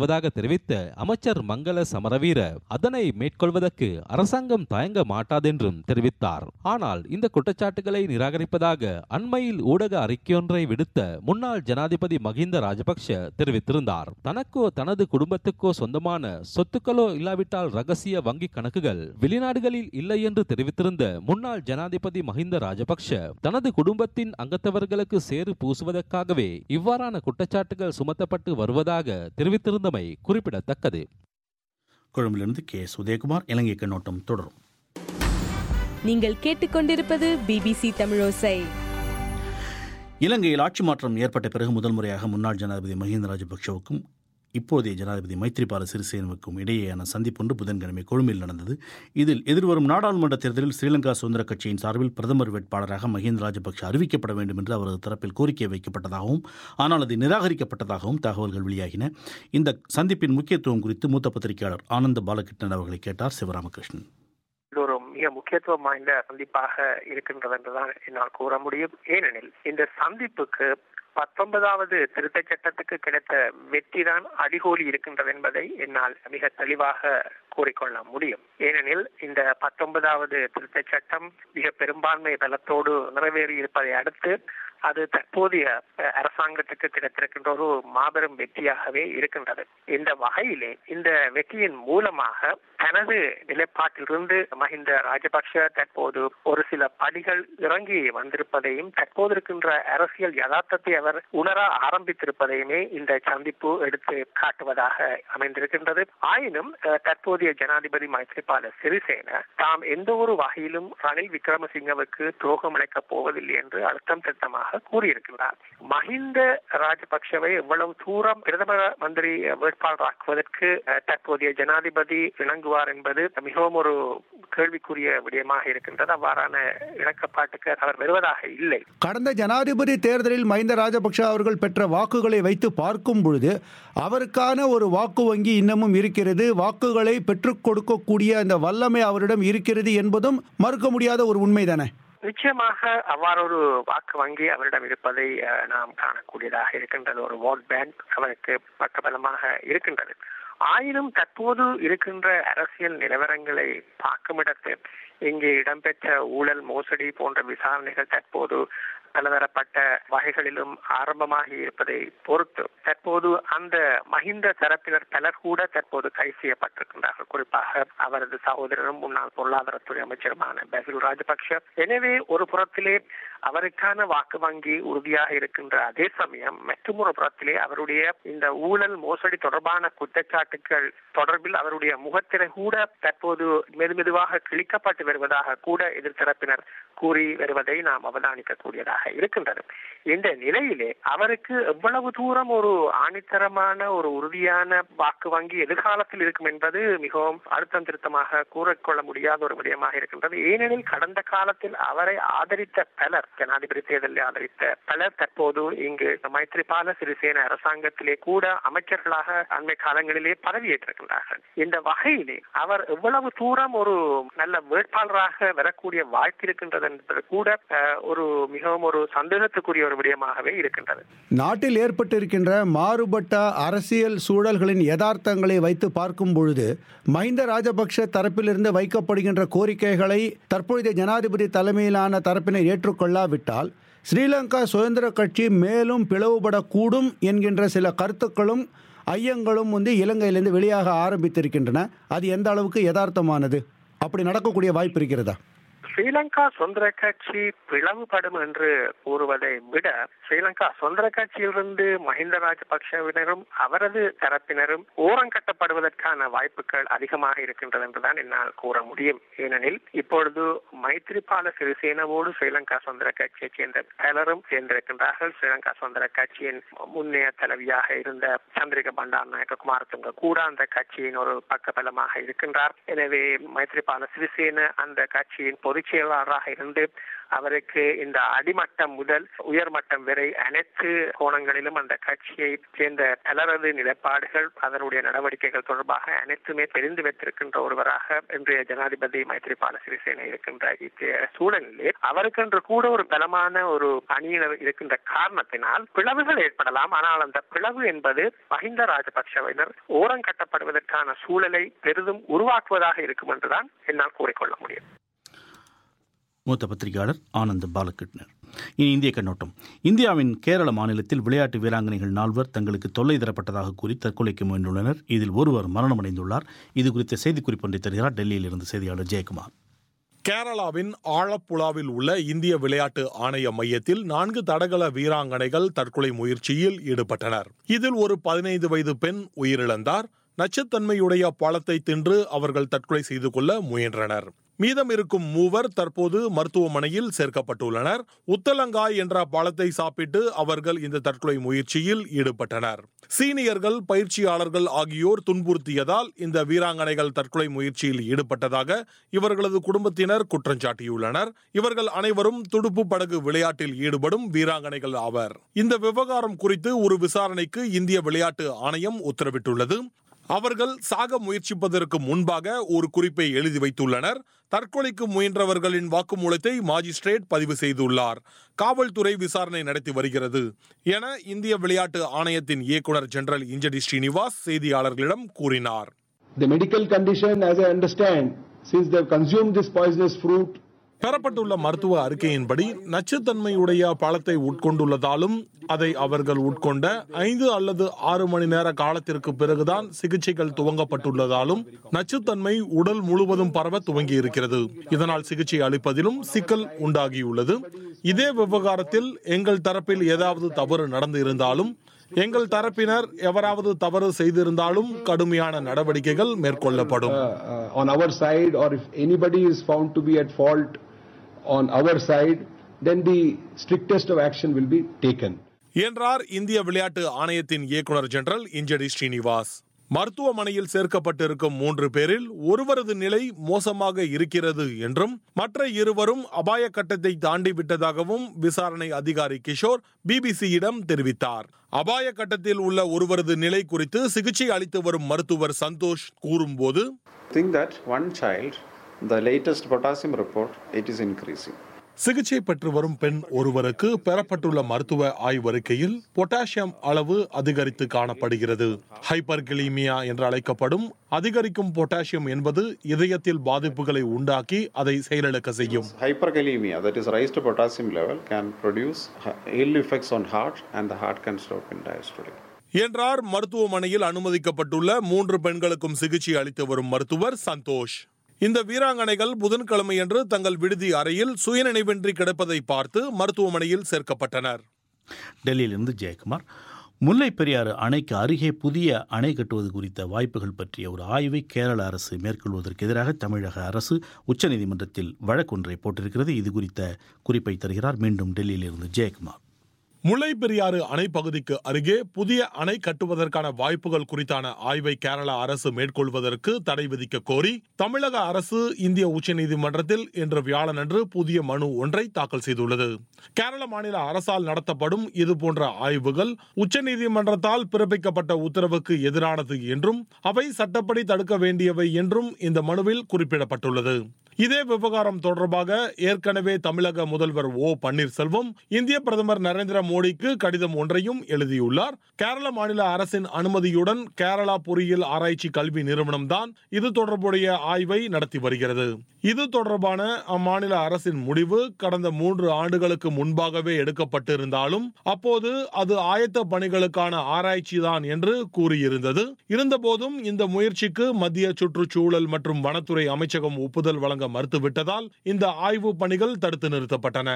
வருவதாக தெரிவித்த அமைச்சர் மங்கள சமரவீர அதனை மேற்கொள்வதற்கு அரசாங்கம் தயங்க மாட்டாதென்றும் தெரிவித்தார் ஆனால் இந்த குற்றச்சாட்டுகளை நிராகரிப்பதாக அண்மையில் ஊடக அறிக்கையொன்றை விடுத்த முன்னாள் ஜனாதிபதி மகிந்த ராஜபக்ஷ தெரிவித்திருந்தார் தனக்கோ தனது குடும்பத்துக்கோ சொந்தமான சொத்துக்களோ இல்லாவிட்டால் ரகசிய வங்கி கணக்குகள் வெளிநாடுகளில் இல்லை என்று தெரிவித்திருந்த முன்னாள் ஜனாதிபதி மஹிந்த ராஜபக்ஷ தனது குடும்பத்தின் அங்கத்தவர்களுக்கு சேறு பூசுவதற்காகவே இவ்வாறான குற்றச்சாட்டுகள் சுமத்தப்பட்டு வருவதாக தெரிவித்திருந்தமை குறிப்பிடத்தக்கது கொழும்பிலிருந்து கே உதயகுமார் இலங்கை கண்ணோட்டம் தொடரும் நீங்கள் கேட்டுக்கொண்டிருப்பது பிபிசி தமிழோசை இலங்கையில் ஆட்சி மாற்றம் ஏற்பட்ட பிறகு முதல் முறையாக முன்னாள் ஜனாதிபதி மஹிந்த ராஜபக்ஷவுக்கும் இப்போதைய ஜனாதிபதி மைத்ரிபால சிறிசேனவுக்கும் இடையேயான சந்திப்பொன்று புதன்கிழமை கொழும்பில் நடந்தது இதில் எதிர்வரும் நாடாளுமன்ற தேர்தலில் ஸ்ரீலங்கா சுதந்திர கட்சியின் சார்பில் பிரதமர் வேட்பாளராக மஹிந்த ராஜபக்ஷ அறிவிக்கப்பட வேண்டும் என்று அவரது தரப்பில் கோரிக்கை வைக்கப்பட்டதாகவும் ஆனால் அது நிராகரிக்கப்பட்டதாகவும் தகவல்கள் வெளியாகின இந்த சந்திப்பின் முக்கியத்துவம் குறித்து மூத்த பத்திரிகையாளர் ஆனந்த பாலகிருஷ்ணன் அவர்களை கேட்டார் சிவராமகிருஷ்ணன் இது ஒரு மிக முக்கியத்துவம் வாய்ந்த சந்திப்பாக இருக்கின்றது என்றுதான் என்னால் கூற முடியும் ஏனெனில் இந்த சந்திப்புக்கு பத்தொன்பதாவது திருத்தச் சட்டத்துக்கு கிடைத்த வெற்றிதான் அடிகோலி இருக்கின்றது என்பதை என்னால் மிக தெளிவாக கூறிக்கொள்ள முடியும் ஏனெனில் இந்த பத்தொன்பதாவது திருத்தச் சட்டம் மிக பெரும்பான்மை பலத்தோடு நிறைவேறி இருப்பதை அடுத்து அது தற்போதைய அரசாங்கத்துக்கு கிடைத்திருக்கின்ற ஒரு மாபெரும் வெற்றியாகவே இருக்கின்றது இந்த வகையிலே இந்த வெற்றியின் மூலமாக தனது நிலைப்பாட்டிலிருந்து மஹிந்த ராஜபக்ஷ தற்போது ஒரு சில படிகள் இறங்கி வந்திருப்பதையும் தற்போது இருக்கின்ற அரசியல் யதார்த்தத்தை அவர் உணர ஆரம்பித்திருப்பதையுமே இந்த சந்திப்பு எடுத்து காட்டுவதாக அமைந்திருக்கின்றது ஆயினும் தற்போதைய ஜனாதிபதி மைத்ரிபால சிறிசேன தாம் எந்த ஒரு வகையிலும் ரணில் விக்ரமசிங்கவுக்கு துரோகம் இழைக்கப் போவதில்லை என்று அழுத்தம் திருத்தமாக கூறியிருக்கிறார் மஹிந்த ராஜபக்சவை எவ்வளவு தூரம் பிரதம மந்திரி வேட்பாளராக்குவதற்கு தற்போதைய ஜனாதிபதி இணங்குவார் என்பது மிகவும் ஒரு கேள்விக்குரிய விடயமாக இருக்கின்றது அவ்வாறான இணக்கப்பாட்டுக்கு அவர் வருவதாக இல்லை கடந்த ஜனாதிபதி தேர்தலில் மஹிந்த ராஜபக்ஷ அவர்கள் பெற்ற வாக்குகளை வைத்து பார்க்கும் பொழுது அவருக்கான ஒரு வாக்கு வங்கி இன்னமும் இருக்கிறது வாக்குகளை பெற்றுக் கொடுக்கக்கூடிய அந்த வல்லமை அவரிடம் இருக்கிறது என்பதும் மறுக்க முடியாத ஒரு உண்மைதானே நிச்சயமாக அவ்வாறு ஒரு வாக்கு வங்கி அவரிடம் இருப்பதை நாம் காணக்கூடியதாக இருக்கின்றது ஒரு ஓட் பேங்க் அவருக்கு பக்கபலமாக இருக்கின்றது ஆயினும் தற்போது இருக்கின்ற அரசியல் நிலவரங்களை பார்க்கும் இடத்து இங்கே இடம்பெற்ற ஊழல் மோசடி போன்ற விசாரணைகள் தற்போது பலதரப்பட்ட வகைகளிலும் ஆரம்பமாகி இருப்பதை பொறுத்து தற்போது அந்த மஹிந்த தரப்பினர் பலர் கூட தற்போது கைது செய்யப்பட்டிருக்கின்றார்கள் குறிப்பாக அவரது சகோதரரும் முன்னாள் பொருளாதாரத்துறை அமைச்சருமான பசில் ராஜபக்ஷ எனவே ஒரு புறத்திலே அவருக்கான வாக்கு வங்கி உறுதியாக இருக்கின்ற அதே சமயம் மற்றொரு புறத்திலே அவருடைய இந்த ஊழல் மோசடி தொடர்பான குற்றச்சாட்டுகள் தொடர்பில் அவருடைய முகத்திரை கூட தற்போது மெதுமெதுவாக கிழிக்கப்பட்டு வருவதாக கூட எதிர்த்தரப்பினர் கூறி வருவதை நாம் அவதானிக்க கூடியதாக இருக்கின்றது இந்த நிலையிலே அவருக்கு எவ்வளவு தூரம் ஒரு ஆணித்தரமான ஒரு உறுதியான வாக்கு வங்கி எதிர்காலத்தில் இருக்கும் என்பது மிகவும் அழுத்தம் திருத்தமாக கூறிக்கொள்ள முடியாத ஒரு விடயமாக இருக்கின்றது ஏனெனில் கடந்த காலத்தில் அவரை ஆதரித்த பலர் ஜனாதிபதி தேர்தலில் ஆதரித்த பலர் தற்போது இங்கு மைத்ரிபால சிறிசேன அரசாங்கத்திலே கூட அமைச்சர்களாக அண்மை காலங்களிலே பதவியேற்றிருக்கின்றார்கள் இந்த வகையிலே அவர் எவ்வளவு தூரம் ஒரு நல்ல வேட்பாளராக வரக்கூடிய வாய்ப்பு இருக்கின்றது என்பது கூட ஒரு மிகவும் ஒரு சந்தேகத்துக்குரிய ஒரு விடயமாகவே இருக்கின்றது நாட்டில் ஏற்பட்டிருக்கின்ற மாறுபட்ட அரசியல் சூழல்களின் யதார்த்தங்களை வைத்து பார்க்கும் பொழுது மஹிந்த ராஜபக்ஷ தரப்பிலிருந்து வைக்கப்படுகின்ற கோரிக்கைகளை தற்பொழுதைய ஜனாதிபதி தலைமையிலான தரப்பினர் ஏற்றுக்கொள்ளாவிட்டால் ஸ்ரீலங்கா சுதந்திர கட்சி மேலும் பிளவுபடக்கூடும் என்கின்ற சில கருத்துக்களும் ஐயங்களும் வந்து இலங்கையிலிருந்து வெளியாக ஆரம்பித்திருக்கின்றன அது எந்த அளவுக்கு யதார்த்தமானது அப்படி நடக்கக்கூடிய வாய்ப்பு இருக்கிறதா ஸ்ரீலங்கா சுதந்திர கட்சி பிளவுபடும் என்று கூறுவதை விட ஸ்ரீலங்கா சுதந்திர கட்சியிலிருந்து மஹிந்த ராஜபக்சவினரும் அவரது தரப்பினரும் ஓரங்கட்டப்படுவதற்கான வாய்ப்புகள் அதிகமாக இருக்கின்றது என்றுதான் என்னால் கூற முடியும் ஏனெனில் இப்பொழுது மைத்ரிபால சிறிசேனவோடு ஸ்ரீலங்கா சுதந்திர கட்சியைச் சேர்ந்த பலரும் சேர்ந்திருக்கின்றார்கள் ஸ்ரீலங்கா சுதந்திர கட்சியின் முன்னைய தலைவியாக இருந்த சந்திரிக பண்டார் நாயக்க குமாரதுங்க கூட அந்த கட்சியின் ஒரு பக்கபலமாக இருக்கின்றார் எனவே மைத்ரிபால சிறிசேன அந்த கட்சியின் பொதுச் செயலாளராக இருந்து அவருக்கு இந்த அடிமட்டம் முதல் உயர்மட்டம் வரை அனைத்து கோணங்களிலும் அந்த கட்சியை சேர்ந்த பலரது நிலைப்பாடுகள் அதனுடைய நடவடிக்கைகள் தொடர்பாக அனைத்துமே தெரிந்து வைத்திருக்கின்ற ஒருவராக இன்றைய ஜனாதிபதி மைத்ரிபால சிறிசேன இருக்கின்ற இத்தகைய சூழலிலே அவருக்கென்று கூட ஒரு பலமான ஒரு அணியினர் இருக்கின்ற காரணத்தினால் பிளவுகள் ஏற்படலாம் ஆனால் அந்த பிளவு என்பது மஹிந்த ராஜபக்சவினர் ஓரம் கட்டப்படுவதற்கான சூழலை பெரிதும் உருவாக்குவதாக இருக்கும் என்றுதான் என்னால் கூறிக்கொள்ள முடியும் மூத்த பத்திரிகையாளர் ஆனந்த் பாலகிருஷ்ணர் இனி இந்திய கண்ணோட்டம் இந்தியாவின் கேரள மாநிலத்தில் விளையாட்டு வீராங்கனைகள் நால்வர் தங்களுக்கு தொல்லை தரப்பட்டதாக கூறி தற்கொலைக்கு முயன்றுள்ளனர் இதில் ஒருவர் மரணமடைந்துள்ளார் இது குறித்த செய்திக்குறிப்பு ஒன்றை தருகிறார் டெல்லியில் இருந்து செய்தியாளர் ஜெயக்குமார் கேரளாவின் ஆழப்புழாவில் உள்ள இந்திய விளையாட்டு ஆணைய மையத்தில் நான்கு தடகள வீராங்கனைகள் தற்கொலை முயற்சியில் ஈடுபட்டனர் இதில் ஒரு பதினைந்து வயது பெண் உயிரிழந்தார் நச்சுத்தன்மையுடைய பாலத்தை தின்று அவர்கள் தற்கொலை செய்து கொள்ள முயன்றனர் மீதம் இருக்கும் மூவர் தற்போது மருத்துவமனையில் சேர்க்கப்பட்டுள்ளனர் உத்தலங்காய் என்ற பாலத்தை சாப்பிட்டு அவர்கள் இந்த தற்கொலை முயற்சியில் ஈடுபட்டனர் சீனியர்கள் பயிற்சியாளர்கள் ஆகியோர் துன்புறுத்தியதால் இந்த வீராங்கனைகள் தற்கொலை முயற்சியில் ஈடுபட்டதாக இவர்களது குடும்பத்தினர் குற்றம் சாட்டியுள்ளனர் இவர்கள் அனைவரும் துடுப்பு படகு விளையாட்டில் ஈடுபடும் வீராங்கனைகள் ஆவர் இந்த விவகாரம் குறித்து ஒரு விசாரணைக்கு இந்திய விளையாட்டு ஆணையம் உத்தரவிட்டுள்ளது அவர்கள் சாக முயற்சிப்பதற்கு முன்பாக ஒரு குறிப்பை எழுதி வைத்துள்ளனர் தற்கொலைக்கு முயன்றவர்களின் வாக்குமூலத்தை மாஜிஸ்ட்ரேட் பதிவு செய்துள்ளார் காவல்துறை விசாரணை நடத்தி வருகிறது என இந்திய விளையாட்டு ஆணையத்தின் இயக்குனர் ஜெனரல் இஞ்சடி ஸ்ரீனிவாஸ் செய்தியாளர்களிடம் கூறினார் The medical condition, as I understand, since they've consumed this poisonous fruit, பெறப்பட்டுள்ள மருத்துவ அறிக்கையின்படி நச்சுத்தன்மையுடைய பழத்தை உட்கொண்டுள்ளதாலும் அதை அவர்கள் உட்கொண்ட ஐந்து அல்லது ஆறு மணி நேர காலத்திற்கு பிறகுதான் சிகிச்சைகள் துவங்கப்பட்டுள்ளதாலும் நச்சுத்தன்மை உடல் முழுவதும் பரவ துவங்கி இருக்கிறது இதனால் சிகிச்சை அளிப்பதிலும் சிக்கல் உண்டாகியுள்ளது இதே விவகாரத்தில் எங்கள் தரப்பில் ஏதாவது தவறு நடந்து இருந்தாலும் எங்கள் தரப்பினர் எவராவது தவறு செய்திருந்தாலும் கடுமையான நடவடிக்கைகள் மேற்கொள்ளப்படும் uh, on our side, or if anybody is found to be at fault on our side, then the strictest of action will be taken. என்றார் இந்திய விளையாட்டு ஆணையத்தின் இயக்குனர் ஜெனரல் இஞ்சடி ஸ்ரீனிவாஸ் மருத்துவமனையில் சேர்க்கப்பட்டிருக்கும் மூன்று பேரில் ஒருவரது நிலை மோசமாக இருக்கிறது என்றும் மற்ற இருவரும் அபாய கட்டத்தை தாண்டி விட்டதாகவும் விசாரணை அதிகாரி கிஷோர் பிபிசியிடம் தெரிவித்தார் அபாய கட்டத்தில் உள்ள ஒருவரது நிலை குறித்து சிகிச்சை அளித்து வரும் மருத்துவர் சந்தோஷ் கூறும்போது think that one child, the latest potassium report, it is increasing. சிகிச்சை பெற்று வரும் பெண் ஒருவருக்கு பெறப்பட்டுள்ள மருத்துவ ஆய்வறிக்கையில் பொட்டாசியம் அளவு அதிகரித்து காணப்படுகிறது ஹைப்பர்கிளீமியா என்று அழைக்கப்படும் அதிகரிக்கும் பொட்டாசியம் என்பது இதயத்தில் பாதிப்புகளை உண்டாக்கி அதை செயலிழக்க செய்யும் Hyperkalemia, that is raised potassium level, can produce uh, ill effects on heart and the heart can stop in diastole. என்றார் மருத்துவமனையில் அனுமதிக்கப்பட்டுள்ள மூன்று பெண்களுக்கும் சிகிச்சை அளித்து வரும் மருத்துவர் சந்தோஷ் இந்த வீராங்கனைகள் புதன்கிழமையன்று தங்கள் விடுதி அறையில் சுயநினைவின்றி கிடப்பதை பார்த்து மருத்துவமனையில் சேர்க்கப்பட்டனர் டெல்லியிலிருந்து ஜெயக்குமார் முல்லை பெரியாறு அணைக்கு அருகே புதிய அணை கட்டுவது குறித்த வாய்ப்புகள் பற்றிய ஒரு ஆய்வை கேரள அரசு மேற்கொள்வதற்கு எதிராக தமிழக அரசு உச்சநீதிமன்றத்தில் வழக்கொன்றை போட்டிருக்கிறது இது குறித்த குறிப்பை தருகிறார் மீண்டும் டெல்லியிலிருந்து ஜெயக்குமார் முல்லை பெரியாறு அணை பகுதிக்கு அருகே புதிய அணை கட்டுவதற்கான வாய்ப்புகள் குறித்தான ஆய்வை கேரள அரசு மேற்கொள்வதற்கு தடை விதிக்க கோரி தமிழக அரசு இந்திய உச்சநீதிமன்றத்தில் இன்று வியாழனன்று புதிய மனு ஒன்றை தாக்கல் செய்துள்ளது கேரள மாநில அரசால் நடத்தப்படும் இதுபோன்ற ஆய்வுகள் உச்சநீதிமன்றத்தால் பிறப்பிக்கப்பட்ட உத்தரவுக்கு எதிரானது என்றும் அவை சட்டப்படி தடுக்க வேண்டியவை என்றும் இந்த மனுவில் குறிப்பிடப்பட்டுள்ளது இதே விவகாரம் தொடர்பாக ஏற்கனவே தமிழக முதல்வர் ஓ பன்னீர்செல்வம் இந்திய பிரதமர் நரேந்திர மோடிக்கு கடிதம் ஒன்றையும் எழுதியுள்ளார் கேரள மாநில அரசின் அனுமதியுடன் கேரளா பொறியியல் ஆராய்ச்சி கல்வி நிறுவனம் தான் இது தொடர்புடைய ஆய்வை நடத்தி வருகிறது இது தொடர்பான அம்மாநில அரசின் முடிவு கடந்த மூன்று ஆண்டுகளுக்கு முன்பாகவே எடுக்கப்பட்டிருந்தாலும் அப்போது அது ஆயத்த பணிகளுக்கான ஆராய்ச்சி தான் என்று கூறியிருந்தது இருந்தபோதும் இந்த முயற்சிக்கு மத்திய சுற்றுச்சூழல் மற்றும் வனத்துறை அமைச்சகம் ஒப்புதல் வழங்க மறுத்துவிட்டதால் இந்த ஆய்வு பணிகள் தடுத்து நிறுத்தப்பட்டன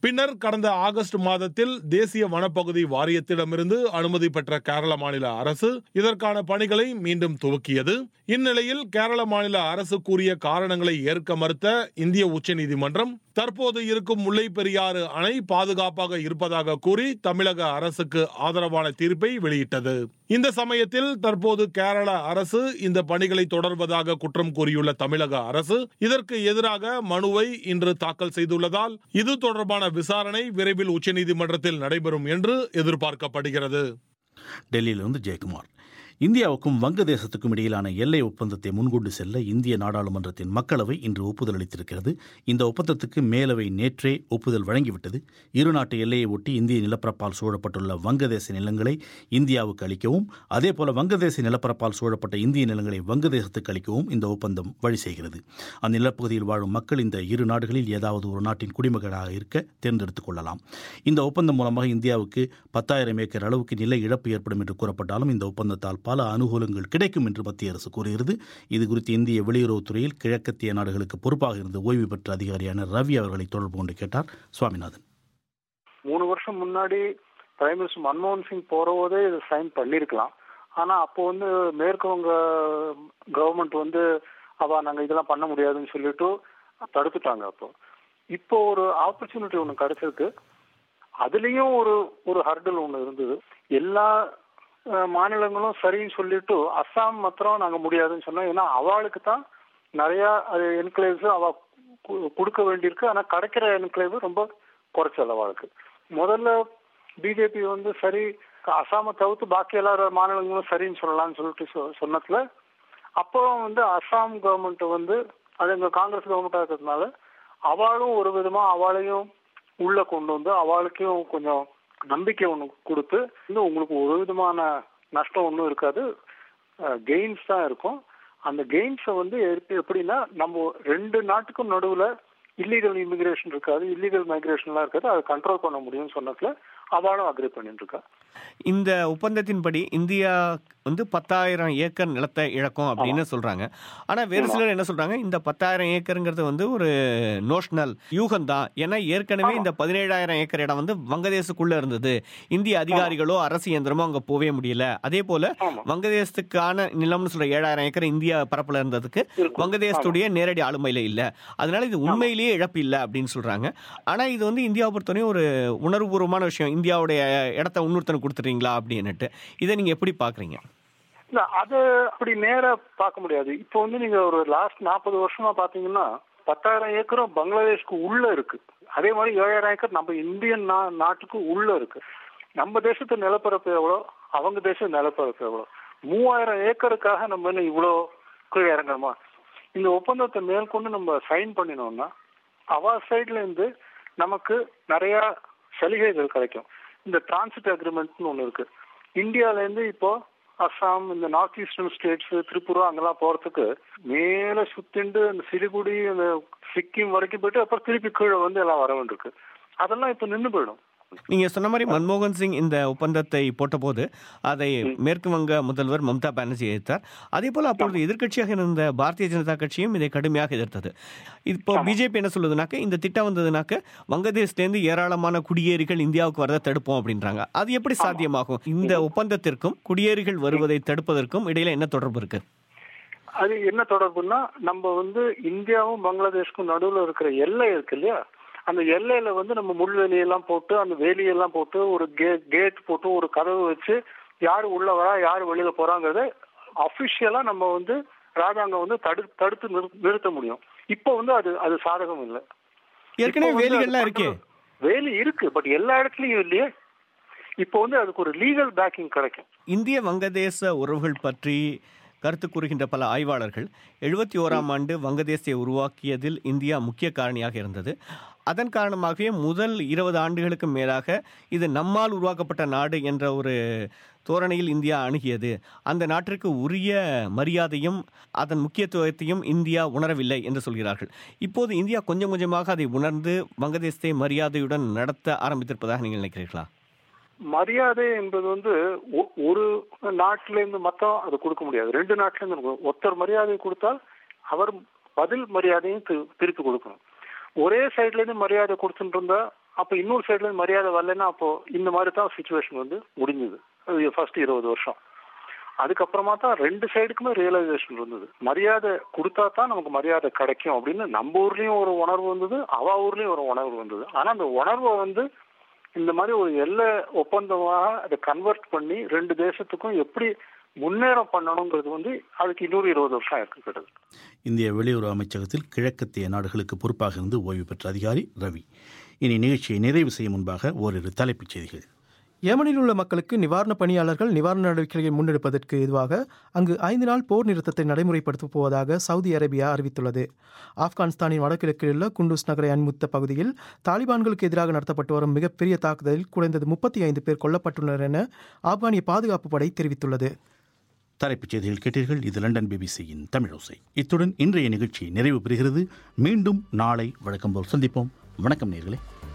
பின்னர் கடந்த ஆகஸ்ட் மாதத்தில் தேசிய வனப்பகுதி வாரியத்திடமிருந்து அனுமதி பெற்ற கேரள மாநில அரசு இதற்கான பணிகளை மீண்டும் துவக்கியது இந்நிலையில் கேரள மாநில அரசு கூறிய காரணங்களை ஏற்க மறுத்த இந்திய உச்சநீதிமன்றம் தற்போது இருக்கும் முல்லை பெரியாறு அணை பாதுகாப்பாக இருப்பதாக கூறி தமிழக அரசுக்கு ஆதரவான தீர்ப்பை வெளியிட்டது இந்த சமயத்தில் தற்போது கேரள அரசு இந்த பணிகளை தொடர்வதாக குற்றம் கூறியுள்ள தமிழக அரசு இதற்கு எதிராக மனுவை இன்று தாக்கல் செய்துள்ளதால் இது தொடர்பான விசாரணை விரைவில் உச்சநீதிமன்றத்தில் நடைபெறும் என்று எதிர்பார்க்கப்படுகிறது டெல்லியிலிருந்து ஜெயக்குமார் இந்தியாவுக்கும் வங்கதேசத்துக்கும் இடையிலான எல்லை ஒப்பந்தத்தை முன்கொண்டு செல்ல இந்திய நாடாளுமன்றத்தின் மக்களவை இன்று ஒப்புதல் அளித்திருக்கிறது இந்த ஒப்பந்தத்துக்கு மேலவை நேற்றே ஒப்புதல் வழங்கிவிட்டது இரு நாட்டு எல்லையை ஒட்டி இந்திய நிலப்பரப்பால் சூழப்பட்டுள்ள வங்கதேச நிலங்களை இந்தியாவுக்கு அளிக்கவும் அதேபோல வங்கதேச நிலப்பரப்பால் சூழப்பட்ட இந்திய நிலங்களை வங்கதேசத்துக்கு அளிக்கவும் இந்த ஒப்பந்தம் வழி செய்கிறது அந்த நிலப்பகுதியில் வாழும் மக்கள் இந்த இரு நாடுகளில் ஏதாவது ஒரு நாட்டின் குடிமகனாக இருக்க தேர்ந்தெடுத்துக் கொள்ளலாம் இந்த ஒப்பந்தம் மூலமாக இந்தியாவுக்கு பத்தாயிரம் ஏக்கர் அளவுக்கு நில இழப்பு ஏற்படும் என்று கூறப்பட்டாலும் இந்த ஒப்பந்தத்தால் பல அனுகூலங்கள் கிடைக்கும் என்று மத்திய அரசு கூறுகிறது இது குறித்து இந்திய வெளியுறவுத்துறையில் கிழக்கத்திய நாடுகளுக்கு பொறுப்பாக இருந்த ஓய்வு பெற்ற அதிகாரியான ரவி அவர்களை தொடர்பு கொண்டு கேட்டார் சுவாமிநாதன் மூணு வருஷம் முன்னாடி பிரைம் மினிஸ்டர் மன்மோகன் சிங் போறபோதே இது சைன் பண்ணிருக்கலாம் ஆனா அப்போ வந்து மேற்கு வங்க கவர்மெண்ட் வந்து அவ நாங்க இதெல்லாம் பண்ண முடியாதுன்னு சொல்லிட்டு தடுத்துட்டாங்க அப்போ இப்போ ஒரு ஆப்பர்ச்சுனிட்டி ஒன்று கிடைச்சிருக்கு அதுலயும் ஒரு ஒரு ஹர்டல் ஒன்று இருந்தது எல்லா அஹ், மாநிலங்களும் சரின்னு சொல்லிட்டு அஸ்ஸாம் மாத்திரம் நாங்க முடியாதுன்னு சொன்னோம் ஏன்னா அவளுக்கு தான் நிறைய என்க்ளேவ்ஸ் அவ கு- கொடுக்க வேண்டியிருக்கு ஆனா கிடைக்கிற என்க்ளேவ் ரொம்ப குறைச்சல் அவளுக்கு முதல்ல பிஜேபி வந்து சரி அசாமை தவிர்த்து பாக்கி எல்லா மாநிலங்களும் சரின்னு சொல்லலாம்னு சொல்லிட்டு சொ- சொன்னதுல அப்போ வந்து அசாம் கவர்மெண்ட் வந்து அது எங்க காங்கிரஸ் கவர்மெண்டா இருக்கிறதுனால அவளும் ஒரு விதமா அவளையும் உள்ள கொண்டு வந்து அவளுக்கும் கொஞ்சம் நம்பிக்கை ஒண்ணு கொடுத்து இன்னும் உங்களுக்கு ஒரு விதமான நஷ்டம் ஒன்றும் இருக்காது கெயின்ஸ் தான் இருக்கும் அந்த கெயின்ஸை வந்து எப்படி- எப்படின்னா நம்ம ரெண்டு நாட்டுக்கும் நடுவுல இல்லீகல் இமிகிரேஷன் இருக்காது இல்லீகல் மைக்ரேஷன்லாம் இருக்காது அதை கண்ட்ரோல் பண்ண முடியும்னு சொன்னதுல அவளும் அக்ரி பண்ணிட்டு இருக்கா இந்த ஒப்பந்தத்தின்படி இந்தியா வந்து பத்தாயிரம் ஏக்கர் நிலத்தை இழக்கும் அப்படின்னு சொல்றாங்க ஆனா வேறு சிலர் என்ன சொல்றாங்க இந்த பத்தாயிரம் ஏக்கருங்கிறது வந்து ஒரு நோஷனல் யூகம் தான் ஏன்னா ஏற்கனவே இந்த பதினேழாயிரம் ஏக்கர் இடம் வந்து வங்கதேசத்துக்குள்ள இருந்தது இந்திய அதிகாரிகளோ அரசு இயந்திரமோ அங்க போவே முடியல அதே போல வங்கதேசத்துக்கான நிலம்னு சொல்ற ஏழாயிரம் ஏக்கர் இந்தியா பரப்புல இருந்ததுக்கு வங்கதேசத்துடைய நேரடி ஆளுமையில இல்ல அதனால இது உண்மையிலேயே இழப்பு இல்லை அப்படின்னு சொல்றாங்க ஆனா இது வந்து இந்தியாவை பொறுத்தவரையும் ஒரு உணர்வுபூர்வமான விஷயம் இந்தியாவுடைய இடத்த இன்னொருத்தனுக்கு கொடுத்துறீங்களா அப்படின்னுட்டு இதை நீங்க எப்படி பாக்குறீங்க இல்ல அது அப்படி நேரா பார்க்க முடியாது இப்போ வந்து நீங்க ஒரு லாஸ்ட் நாற்பது வருஷமா பாத்தீங்கன்னா பத்தாயிரம் ஏக்கரும் பங்களாதேஷ்க்கு உள்ள இருக்கு அதே மாதிரி ஏழாயிரம் ஏக்கர் நம்ம இந்தியன் நா- நாட்டுக்கு உள்ள இருக்கு நம்ம தேசத்து நிலப்பரப்பு எவ்வளோ அவங்க தேச நிலப்பரப்பு எவ்வளோ மூவாயிரம் ஏக்கருக்காக நம்ம என்ன இவ்வளோ கீழே இறங்கணுமா இந்த ஒப்பந்தத்தை மேற்கொண்டு நம்ம சைன் பண்ணினோம்னா அவ சைட்ல இருந்து நமக்கு நிறைய சலுகைகள் கிடைக்கும் இந்த டிரான்சிட் அக்ரிமெண்ட்னு ஒன்று இருக்கு இந்தியால இருந்து இப்போ அஸ்ஸாம் இந்த நார்த் ஈஸ்டர்ன் ஸ்டேட்ஸ் திரிபுரா அங்கெல்லாம் போறதுக்கு மேல சுத்திண்டு அந்த சிலிகுடி அந்த சிக்கிம் வரைக்கும் போயிட்டு அப்புறம் திருப்பி கீழே வந்து எல்லாம் வர வேண்டியிருக்கு அதெல்லாம் இப்போ நின்று போயிடும் நீங்க சொன்ன மாதிரி மன்மோகன் சிங் இந்த ஒப்பந்தத்தை போட்டபோது அதை மேற்கு வங்க முதல்வர் மம்தா பானர்ஜி எதிர்த்தார் அதே போல அப்பொழுது எதிர்க்கட்சியாக இருந்த பாரதிய ஜனதா கட்சியும் இதை கடுமையாக எதிர்த்தது இப்போ பிஜேபி என்ன சொல்லுதுனாக்க இந்த திட்டம் வந்ததுனாக்க வங்கதேசத்திலேருந்து ஏராளமான குடியேறிகள் இந்தியாவுக்கு வரதை தடுப்போம் அப்படின்றாங்க அது எப்படி சாத்தியமாகும் இந்த ஒப்பந்தத்திற்கும் குடியேறிகள் வருவதை தடுப்பதற்கும் இடையில என்ன தொடர்பு இருக்கு அது என்ன தொடர்புன்னா நம்ம வந்து இந்தியாவும் பங்களாதேஷ்க்கும் நடுவுல இருக்கிற எல்லை இருக்கு இல்லையா அந்த எல்லையில வந்து நம்ம முள்வேலியெல்லாம் போட்டு அந்த வேலியெல்லாம் போட்டு ஒரு கேட் கேட் போட்டு ஒரு கதவு வச்சு யாரு உள்ள வரா யாரு வெளியில போறாங்கிறத அபிஷியலா நம்ம வந்து ராஜாங்கம் வந்து தடு தடுத்து நிறு- நிறுத்த முடியும் இப்போ வந்து அது அது சாதகம் இல்லை ஏற்கனவே இப்போ வந்து வேலிகள்லாம் அது இருக்கே வேலி இருக்கு பட் எல்லா இடத்துலயும் இல்லையே இப்போ வந்து அதுக்கு ஒரு லீகல் பேக்கிங் கிடைக்கும் இந்திய வங்கதேச உறவுகள் பற்றி கருத்து கூறுகின்ற பல ஆய்வாளர்கள் எழுபத்தி ஓராம் ஆண்டு வங்கதேசத்தை உருவாக்கியதில் இந்தியா முக்கிய காரணியாக இருந்தது அதன் காரணமாகவே முதல் இருபது ஆண்டுகளுக்கு மேலாக இது நம்மால் உருவாக்கப்பட்ட நாடு என்ற ஒரு தோரணையில் இந்தியா அணுகியது அந்த நாட்டிற்கு உரிய மரியாதையும் அதன் முக்கியத்துவத்தையும் இந்தியா உணரவில்லை என்று சொல்கிறார்கள் இப்போது இந்தியா கொஞ்சம் கொஞ்சமாக அதை உணர்ந்து வங்கதேசத்தை மரியாதையுடன் நடத்த ஆரம்பித்திருப்பதாக நீங்கள் நினைக்கிறீர்களா மரியாதை என்பது வந்து ஒ- ஒரு நாட்டில இருந்து மட்டும் அது கொடுக்க முடியாது ரெண்டு நாட்டில இருந்து கொடுக்கணும். ஒருத்தர் மரியாதை கொடுத்தால் அவர் பதில் மரியாதையும் திரு- திருப்பி கொடுக்கணும் ஒரே சைட்ல இருந்து மரியாதை கொடுத்துட்டு இருந்தா அப்ப இன்னொரு சைடுல இருந்து மரியாதை வரலைன்னா அப்போ இந்த மாதிரி தான் சுச்சுவேஷன் வந்து முடிஞ்சது ஃபர்ஸ்ட் இருபது வருஷம் அதுக்கப்புறமா தான் ரெண்டு சைடுக்குமே ரியலைசேஷன் இருந்தது மரியாதை கொடுத்தா தான் நமக்கு மரியாதை கிடைக்கும் அப்படின்னு நம்ம ஊர்லயும் ஒரு உணர்வு வந்தது அவ ஊர்லயும் ஒரு உணர்வு வந்தது ஆனா அந்த உணர்வை வந்து இந்த மாதிரி ஒரு எல்லை ஒப்பந்தமாக அதை கன்வெர்ட் பண்ணி ரெண்டு தேசத்துக்கும் எப்படி முன்னேறம் பண்ணணுங்கிறது வந்து அதுக்கு இன்னொரு இருபது வருஷம் இருக்கிறது இந்திய வெளியுறவு அமைச்சகத்தில் கிழக்கத்திய நாடுகளுக்கு பொறுப்பாக இருந்து ஓய்வு பெற்ற அதிகாரி ரவி இனி நிகழ்ச்சியை நிறைவு செய்யும் முன்பாக ஓரிரு தலைப்புச் செய்திகள் ஏமனில் உள்ள மக்களுக்கு நிவாரண பணியாளர்கள் நிவாரண நடவடிக்கைகளை முன்னெடுப்பதற்கு எதுவாக அங்கு ஐந்து நாள் போர் நிறுத்தத்தை நடைமுறைப்படுத்தப் போவதாக சவுதி அரேபியா அறிவித்துள்ளது ஆப்கானிஸ்தானின் வடகிழக்கில் உள்ள குண்டூஸ் நகரை அண்முத்த பகுதியில் தாலிபான்களுக்கு எதிராக நடத்தப்பட்டு வரும் மிகப்பெரிய தாக்குதலில் குறைந்தது முப்பத்தி ஐந்து பேர் கொல்லப்பட்டுள்ளனர் என ஆப்கானிய பாதுகாப்பு படை தெரிவித்துள்ளது தலைப்புச் செய்திகள் கேட்டீர்கள் இது லண்டன் பிபிசியின் தமிழோசை இத்துடன் இன்றைய நிகழ்ச்சி நிறைவு பெறுகிறது மீண்டும் நாளை வழக்கம் போல் சந்திப்போம் வணக்கம் நேர்களே